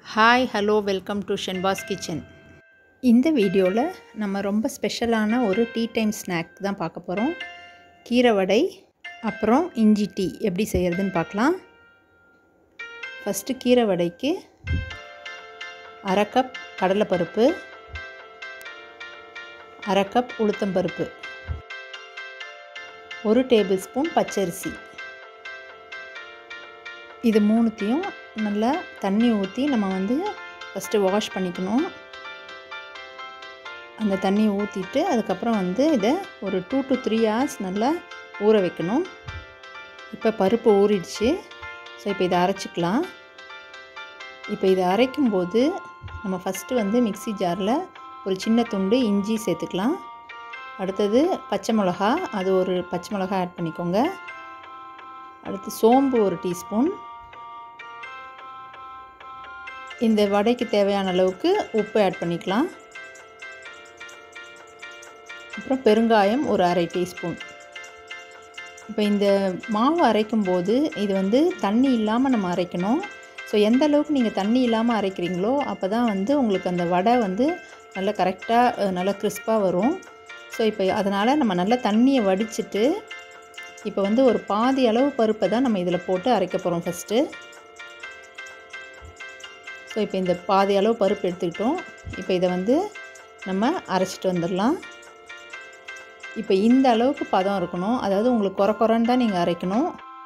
hi hello welcome to Shenba's kitchen இந்த வீடியோவில் நம்ம ரொம்ப ஸ்பெஷலான ஒரு டீ டைம் ஸ்நாக் தான் பார்க்க போகிறோம் கீரை வடை அப்புறம் இஞ்சி டீ எப்படி செய்கிறதுன்னு பார்க்கலாம் ஃபஸ்ட்டு கீரை வடைக்கு அரை கப் கடலைப்பருப்பு அரை கப் உளுத்தம்பருப்பு ஒரு டேபிள் ஸ்பூன் பச்சரிசி இது மூணுத்தையும் நல்லா தண்ணி ஊற்றி நம்ம வந்து ஃபஸ்ட்டு வாஷ் பண்ணிக்கணும் அந்த தண்ணியை ஊற்றிட்டு அதுக்கப்புறம் வந்து இதை ஒரு டூ டு த்ரீ ஹவர்ஸ் நல்லா ஊற வைக்கணும் இப்போ பருப்பு ஊறிடுச்சு ஸோ இப்போ இதை அரைச்சிக்கலாம் இப்போ இதை அரைக்கும்போது நம்ம ஃபஸ்ட்டு வந்து மிக்சி ஜாரில் ஒரு சின்ன துண்டு இஞ்சி சேர்த்துக்கலாம் அடுத்தது பச்சை மிளகா அது ஒரு பச்சை மிளகா ஆட் பண்ணிக்கோங்க அடுத்து சோம்பு ஒரு டீஸ்பூன் இந்த வடைக்கு தேவையான அளவுக்கு உப்பு ஆட் பண்ணிக்கலாம் அப்புறம் பெருங்காயம் ஒரு அரை டீஸ்பூன் இப்போ இந்த மாவு அரைக்கும் போது இது வந்து தண்ணி இல்லாமல் நம்ம அரைக்கணும் ஸோ எந்த அளவுக்கு நீங்கள் தண்ணி இல்லாமல் அரைக்கிறீங்களோ அப்போ தான் வந்து உங்களுக்கு அந்த வடை வந்து நல்லா கரெக்டாக நல்லா கிறிஸ்பாக வரும் ஸோ இப்போ அதனால் நம்ம நல்லா தண்ணியை வடிச்சிட்டு இப்போ வந்து ஒரு பாதி அளவு பருப்பை தான் நம்ம இதில் போட்டு அரைக்க போகிறோம் ஃபஸ்ட்டு ஸோ இப்போ இந்த பாதி அளவு பருப்பு எடுத்துக்கிட்டோம் இப்போ இதை வந்து நம்ம அரைச்சிட்டு வந்துடலாம் இப்போ இந்த அளவுக்கு பதம் இருக்கணும் அதாவது உங்களுக்கு குறை குறைன்னு தான் நீங்கள் அரைக்கணும்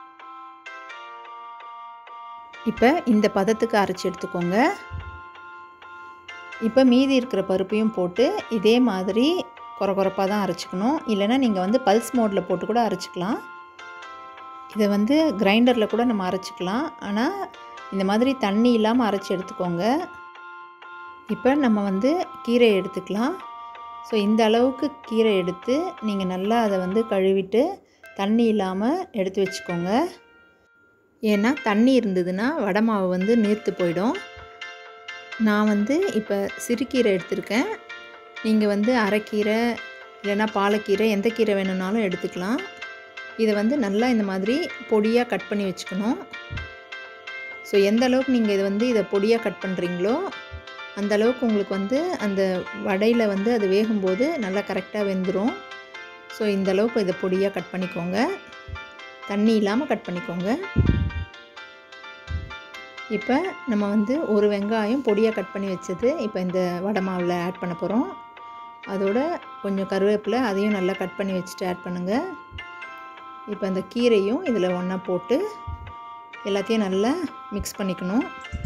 இப்போ இந்த பதத்துக்கு அரைச்சி எடுத்துக்கோங்க இப்போ மீதி இருக்கிற பருப்பையும் போட்டு இதே மாதிரி குறை குறைப்பாக தான் அரைச்சிக்கணும் இல்லைனா நீங்கள் வந்து பல்ஸ் மோடில் போட்டு கூட அரைச்சிக்கலாம் இதை வந்து கிரைண்டரில் கூட நம்ம அரைச்சிக்கலாம் ஆனால் இந்த மாதிரி தண்ணி இல்லாமல் அரைச்சி எடுத்துக்கோங்க இப்போ நம்ம வந்து கீரை எடுத்துக்கலாம் ஸோ இந்த அளவுக்கு கீரை எடுத்து நீங்கள் நல்லா அதை வந்து கழுவிட்டு தண்ணி இல்லாமல் எடுத்து வச்சுக்கோங்க ஏன்னா தண்ணி இருந்ததுன்னா வடை மாவு வந்து நீர்த்து போயிடும் நான் வந்து இப்போ சிறுகீரை எடுத்திருக்கேன் நீங்கள் வந்து அரைக்கீரை இல்லைன்னா பாலக்கீரை எந்த கீரை வேணும்னாலும் எடுத்துக்கலாம் இதை வந்து நல்லா இந்த மாதிரி பொடியாக கட் பண்ணி வச்சுக்கணும் ஸோ எந்த அளவுக்கு நீங்கள் இதை வந்து இதை பொடியாக கட் பண்ணுறீங்களோ அந்த அளவுக்கு உங்களுக்கு வந்து அந்த வடையில் வந்து அது வேகும்போது நல்லா கரெக்டாக வெந்துடும் ஸோ இந்த அளவுக்கு இதை பொடியாக கட் பண்ணிக்கோங்க தண்ணி இல்லாமல் கட் பண்ணிக்கோங்க இப்போ நம்ம வந்து ஒரு வெங்காயம் பொடியாக கட் பண்ணி வச்சது இப்போ இந்த வடை மாவில் ஆட் பண்ண போகிறோம் அதோட கொஞ்சம் கருவேப்பிலை அதையும் நல்லா கட் பண்ணி வச்சுட்டு ஆட் பண்ணுங்கள் இப்போ அந்த கீரையும் இதில் ஒன்றா போட்டு எல்லாத்தையும் நல்லா மிக்ஸ் பண்ணிக்கணும்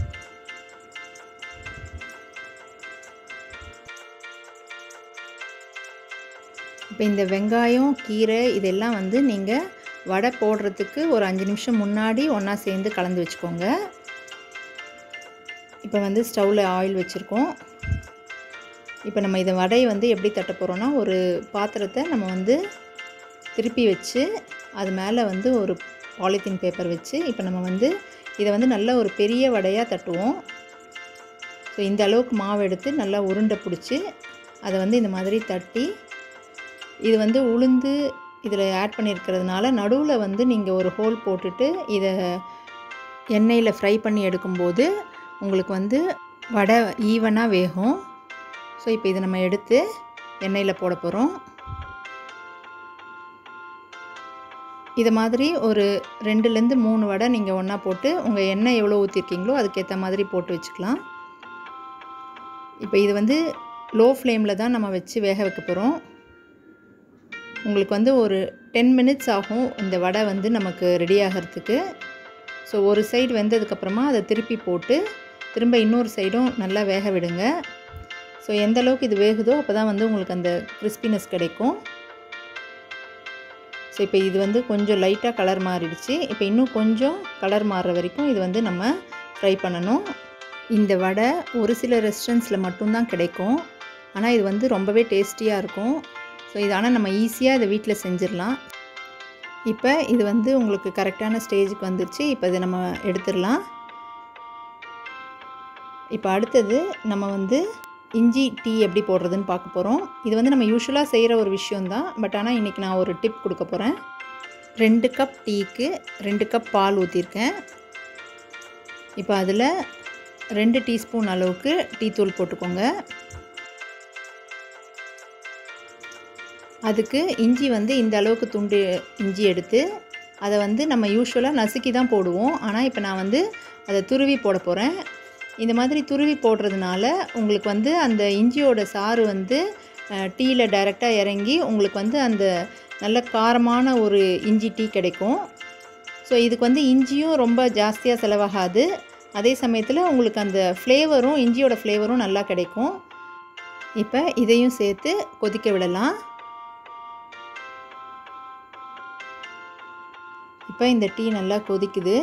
இப்போ இந்த வெங்காயம் கீரை இதெல்லாம் வந்து நீங்கள் வடை போடுறதுக்கு ஒரு அஞ்சு நிமிஷம் முன்னாடி ஒன்றா சேர்ந்து கலந்து வச்சுக்கோங்க இப்போ வந்து ஸ்டவ்வில் ஆயில் வச்சுருக்கோம் இப்போ நம்ம இதை வடையை வந்து எப்படி தட்ட போகிறோன்னா ஒரு பாத்திரத்தை நம்ம வந்து திருப்பி வச்சு அது மேலே வந்து ஒரு பாலித்தீன் பேப்பர் வச்சு இப்போ நம்ம வந்து இதை வந்து நல்ல ஒரு பெரிய வடையாக தட்டுவோம் ஸோ இந்த அளவுக்கு மாவு எடுத்து நல்லா உருண்டை பிடிச்சி அதை வந்து இந்த மாதிரி தட்டி இது வந்து உளுந்து இதில் ஆட் பண்ணியிருக்கிறதுனால நடுவில் வந்து நீங்கள் ஒரு ஹோல் போட்டுட்டு இதை எண்ணெயில் ஃப்ரை பண்ணி எடுக்கும்போது உங்களுக்கு வந்து வடை ஈவனாக வேகும் ஸோ இப்போ இதை நம்ம எடுத்து எண்ணெயில் போட போகிறோம் இது மாதிரி ஒரு ரெண்டுலேருந்து மூணு வடை நீங்கள் ஒன்றா போட்டு உங்கள் எண்ணெய் எவ்வளோ ஊற்றிருக்கீங்களோ அதுக்கேற்ற மாதிரி போட்டு வச்சுக்கலாம் இப்போ இது வந்து லோ ஃப்ளேமில் தான் நம்ம வச்சு வேக வைக்க போகிறோம் உங்களுக்கு வந்து ஒரு டென் மினிட்ஸ் ஆகும் இந்த வடை வந்து நமக்கு ரெடி ஆகிறதுக்கு ஸோ ஒரு சைடு வெந்ததுக்கப்புறமா அதை திருப்பி போட்டு திரும்ப இன்னொரு சைடும் நல்லா வேக விடுங்க ஸோ எந்த அளவுக்கு இது வேகுதோ அப்போ தான் வந்து உங்களுக்கு அந்த கிறிஸ்பினஸ் கிடைக்கும் ஸோ இப்போ இது வந்து கொஞ்சம் லைட்டாக கலர் மாறிடுச்சு இப்போ இன்னும் கொஞ்சம் கலர் மாறுற வரைக்கும் இது வந்து நம்ம ஃப்ரை பண்ணணும் இந்த வடை ஒரு சில ரெஸ்டாரண்ட்ஸில் மட்டும்தான் கிடைக்கும் ஆனால் இது வந்து ரொம்பவே டேஸ்டியாக இருக்கும் ஸோ இது ஆனால் நம்ம ஈஸியாக இதை வீட்டில் செஞ்சிடலாம் இப்போ இது வந்து உங்களுக்கு கரெக்டான ஸ்டேஜுக்கு வந்துருச்சு இப்போ இதை நம்ம எடுத்துடலாம் இப்போ அடுத்தது நம்ம வந்து இஞ்சி டீ எப்படி போடுறதுன்னு பார்க்க போகிறோம் இது வந்து நம்ம யூஸ்வலாக செய்கிற ஒரு விஷயந்தான் பட் ஆனால் இன்றைக்கி நான் ஒரு டிப் கொடுக்க போகிறேன் ரெண்டு கப் டீக்கு ரெண்டு கப் பால் ஊற்றிருக்கேன் இப்போ அதில் ரெண்டு டீஸ்பூன் அளவுக்கு டீத்தூள் போட்டுக்கோங்க அதுக்கு இஞ்சி வந்து இந்த அளவுக்கு துண்டு இஞ்சி எடுத்து அதை வந்து நம்ம யூஸ்வலாக நசுக்கி தான் போடுவோம் ஆனால் இப்போ நான் வந்து அதை துருவி போட போகிறேன் இந்த மாதிரி துருவி போடுறதுனால உங்களுக்கு வந்து அந்த இஞ்சியோட சாறு வந்து டீயில் டைரெக்டாக இறங்கி உங்களுக்கு வந்து அந்த நல்ல காரமான ஒரு இஞ்சி டீ கிடைக்கும் ஸோ இதுக்கு வந்து இஞ்சியும் ரொம்ப ஜாஸ்தியாக செலவாகாது அதே சமயத்தில் உங்களுக்கு அந்த ஃப்ளேவரும் இஞ்சியோட ஃப்ளேவரும் நல்லா கிடைக்கும் இப்போ இதையும் சேர்த்து கொதிக்க விடலாம் இப்போ இந்த டீ நல்லா கொதிக்குது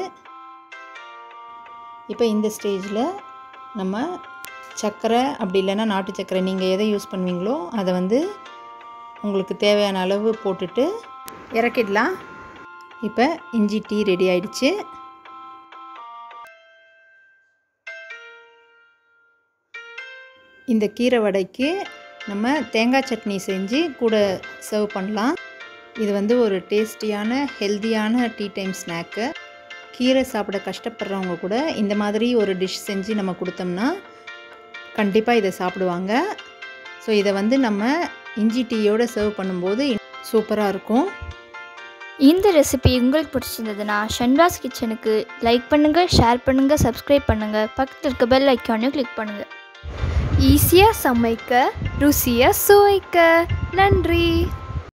இப்போ இந்த ஸ்டேஜில் நம்ம சர்க்கரை அப்படி இல்லைன்னா நாட்டு சர்க்கரை நீங்கள் எதை யூஸ் பண்ணுவீங்களோ அதை வந்து உங்களுக்கு தேவையான அளவு போட்டுட்டு இறக்கிடலாம் இப்போ இஞ்சி டீ ரெடி ஆயிடுச்சு இந்த கீரை வடைக்கு நம்ம தேங்காய் சட்னி செஞ்சு கூட சர்வ் பண்ணலாம் இது வந்து ஒரு டேஸ்டியான ஹெல்த்தியான டீ டைம் ஸ்நாக்கு கீரை சாப்பிட கஷ்டப்படுறவங்க கூட இந்த மாதிரி ஒரு டிஷ் செஞ்சு நம்ம கொடுத்தோம்னா கண்டிப்பாக இதை சாப்பிடுவாங்க ஸோ இதை வந்து நம்ம இஞ்சி டீயோடு சர்வ் பண்ணும்போது சூப்பராக இருக்கும் இந்த ரெசிபி உங்களுக்கு பிடிச்சிருந்ததுன்னா ஷன்வாஸ் கிச்சனுக்கு லைக் பண்ணுங்கள் ஷேர் பண்ணுங்கள் சப்ஸ்கிரைப் பண்ணுங்கள் பக்கத்தில் இருக்க பெல் ஐக்கானையும் கிளிக் பண்ணுங்கள் ஈஸியாக சமைக்க ருசியாக சுவைக்க நன்றி